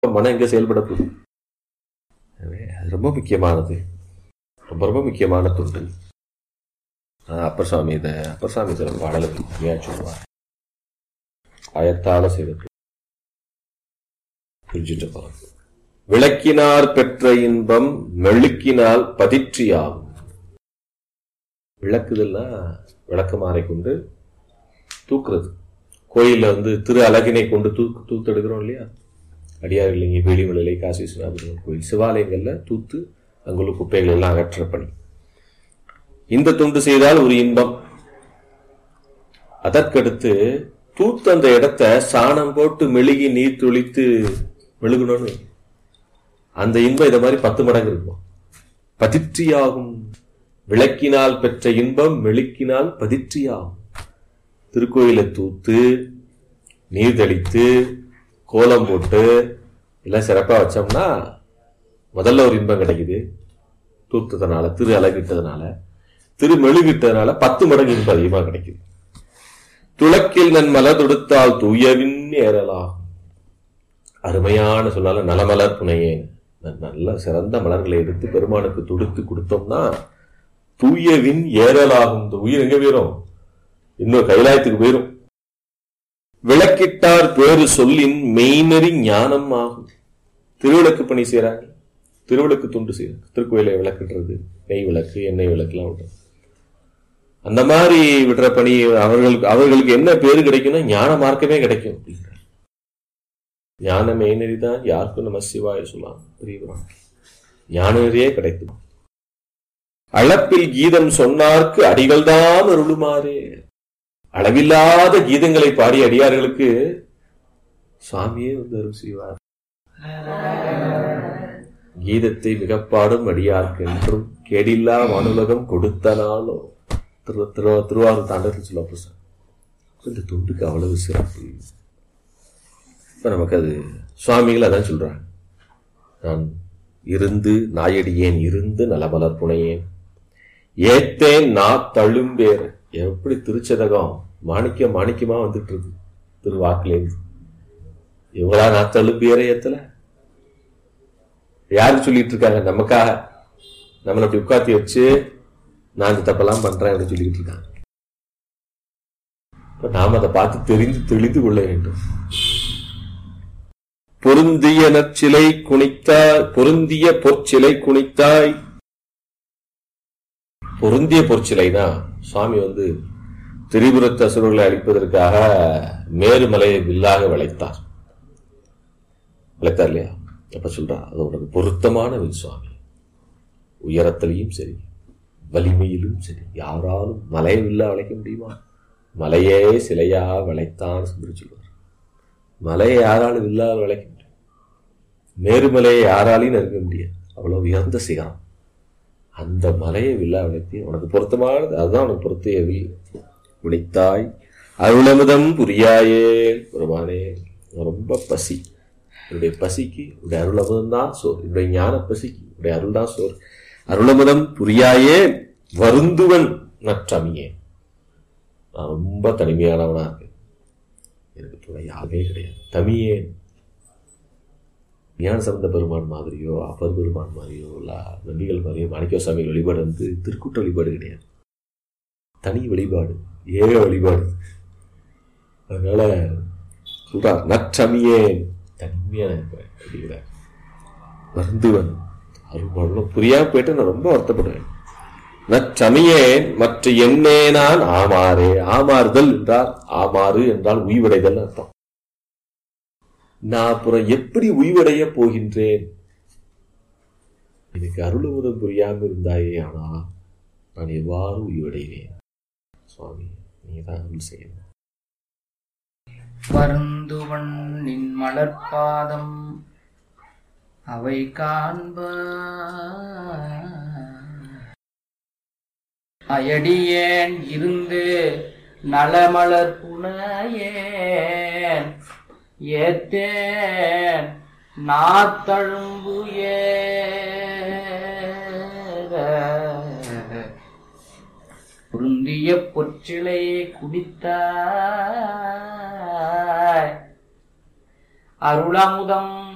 மனம் எங்க செயல்பட போகுது எனவே அது ரொம்ப முக்கியமானது ரொம்ப ரொம்ப முக்கியமான தொண்டு ஆஹ் அப்பர் சுவாமி இதை அப்பர் சுவாமி சில பாடல்கள் நிறையா சொல்லுவார் ஆயத்தால செய்த புரிஞ்சுட்டு போறோம் விளக்கினார் பெற்ற இன்பம் மெழுக்கினால் பதிற்றியாகும் விளக்குதல்னா விளக்கமாறை கொண்டு தூக்குறது கோயில்ல வந்து திரு அழகினை கொண்டு தூக்கு தூத்து எடுக்கிறோம் இல்லையா அடியார் இல்லைங்க வேலிமலை காசி விஸ்வநாபுரம் கோயில் சிவாலயங்கள்ல தூத்து அங்குள்ள குப்பைகள் எல்லாம் அகற்ற பணி இந்த தொண்டு செய்தால் ஒரு இன்பம் அதற்கடுத்து தூத்து அந்த இடத்த சாணம் போட்டு மெழுகி நீர் துளித்து மெழுகணும்னு அந்த இன்பம் இத மாதிரி பத்து மடங்கு இருக்கும் பதிற்றியாகும் விளக்கினால் பெற்ற இன்பம் மெழுக்கினால் பதிற்றியாகும் திருக்கோயிலை தூத்து நீர் தெளித்து கோலம் போட்டு எல்லாம் சிறப்பா வச்சோம்னா முதல்ல ஒரு இன்பம் கிடைக்குது தூத்ததுனால திரு அழகிட்டதுனால திரு மெழுகிட்டதுனால பத்து மடங்கு இன்பம் அதிகமா கிடைக்குது துளக்கில் நன் மலர் தொடுத்தால் தூயவின் ஏறலாம் அருமையான சொன்னால நலமலர் புனையேன் ந- நல்ல சிறந்த மலர்களை எடுத்து பெருமானுக்கு தொடுத்து கொடுத்தோம்னா தூயவின் ஏறலாகும் இந்த உயிர் எங்க போயிரும் இன்னும் கைலாயத்துக்கு போயிரும் விளக்கிட்டார் பேரு சொல்லின் மெய்நெறி ஞானம் ஆகும் திருவிளக்கு பணி செய்றாங்க திருவிளக்கு துண்டு செய்யறாங்க திருக்கோயிலை விளக்குன்றது நெய் விளக்கு எண்ணெய் விளக்குலாம் விடுறது அந்த மாதிரி விடுற பணி அவர்களுக்கு அவர்களுக்கு என்ன பேரு கிடைக்கும்னா ஞான மார்க்கமே கிடைக்கும் அப்படிங்கிறார் ஞான மெய்நெறி தான் யாருக்கும் நம்ம சிவாய சொல்லலாம் பெரியவரான் ஞான நெறியே கிடைக்கும் அளப்பில் கீதம் சொன்னார்க்கு அடிகள்தான் அருளுமாறு அளவில்லாத கீதங்களை பாடிய அடியார்களுக்கு சுவாமியே வந்து அருள் செய்வார் கீதத்தை மிகப்பாடும் அடியார்க்கு என்றும் கேடில்லா வானுலகம் கொடுத்தனாலோ திரு திரு திருவாரூர் தாண்டத்தில் சொல்ல பிரசாத் இந்த தொண்டுக்கு அவ்வளவு சிறப்பு இப்ப நமக்கு அது சுவாமிகள் அதான் சொல்றாங்க நான் இருந்து நாயடியேன் இருந்து நலமலர் புனையேன் ஏத்தேன் நா தழும்பேர் எப்படி திருச்சதகம் மாணிக்கம் மாணிக்கமா வந்துட்டு இருக்கு திருவாக்குலேருந்து இவங்களா நான் தழும்பேரை ஏத்தல யாரு சொல்லிட்டு இருக்காங்க நமக்காக நம்மளை அப்படி உட்காத்தி வச்சு நான் இந்த தப்பெல்லாம் பண்றேன் அப்படின்னு சொல்லிட்டு இருக்காங்க இப்ப நாம் அதை பார்த்து தெரிந்து தெளிந்து கொள்ள வேண்டும் பொருந்திய நற்சிலை குனித்தாய் பொருந்திய பொற்சிலை குனித்தாய் பொருந்திய பொற்சிலைனா சுவாமி வந்து திரிபுரத்து அசுரர்களை அழிப்பதற்காக மேருமலையை வில்லாக வளைத்தார் வளைத்தார் இல்லையா அப்ப சொல்றார் அது உனக்கு பொருத்தமான வில் சுவாமி உயரத்திலையும் சரி வலிமையிலும் சரி யாராலும் மலையை வில்லா வளைக்க முடியுமா மலையே சிலையா வளைத்தான் என்று சொல்வார் மலையை யாராலும் வில்லால் வளைக்க முடியும் மேருமலையை யாராலையும் நெருங்க முடியாது அவ்வளவு உயர்ந்த சிகரம் அந்த மலையை வில்லா வளைத்தி உனக்கு பொருத்தமானது அதுதான் உனக்கு பொருத்திய வில் விளைத்தாய் அருளமுதம் புரியாயே பெருமானே ரொம்ப பசி என்னுடைய பசிக்கு உடைய அருளமுதம் தான் சோறு என்னுடைய ஞான பசிக்கு உடைய அருள் தான் சோறு அருளமுதம் புரியாயே வருந்துவன் நற்றமியே நான் ரொம்ப தனிமையானவனா இருக்கேன் எனக்கு துணை யாருமே கிடையாது தமியேன் ஞான சம்பந்த பெருமான் மாதிரியோ அப்பர் பெருமான் மாதிரியோ இல்ல நம்பிகள் மாதிரியோ மாணிக்க சுவாமி வழிபாடு வந்து திருக்கூட்ட வழிபாடு கிடையாது தனி வழிபாடு ஏக வழிபாடு அதனால சொல்றார் நற்றமியேன் தனிமையான இருப்பேன் அப்படிங்கிறார் வருந்துவன் அருள் புரியாம போயிட்டு நான் ரொம்ப வருத்தப்படுவேன் நற்றமியேன் மற்ற எண்ணே நான் ஆமாறே ஆமாறுதல் என்றால் ஆமாறு என்றால் உய்வடைதல் அர்த்தம் நான் அப்புறம் எப்படி உய்வடைய போகின்றேன் எனக்கு அருளுமுதம் புரியாம இருந்தாயே ஆனா நான் எவ்வாறு உய்வடைவேன் சுவாமி நீங்க தான் அருள் செய்யணும் வருந்துவன் நின் மலர்பாதம் அவை காண்ப அயடியேன் இருந்து நலமலர் புனையேன் ஏத்தேன் நாத்தழும்பு ஏற பொருந்திய பொற்சிலையை குடித்தாய் அருளமுதம்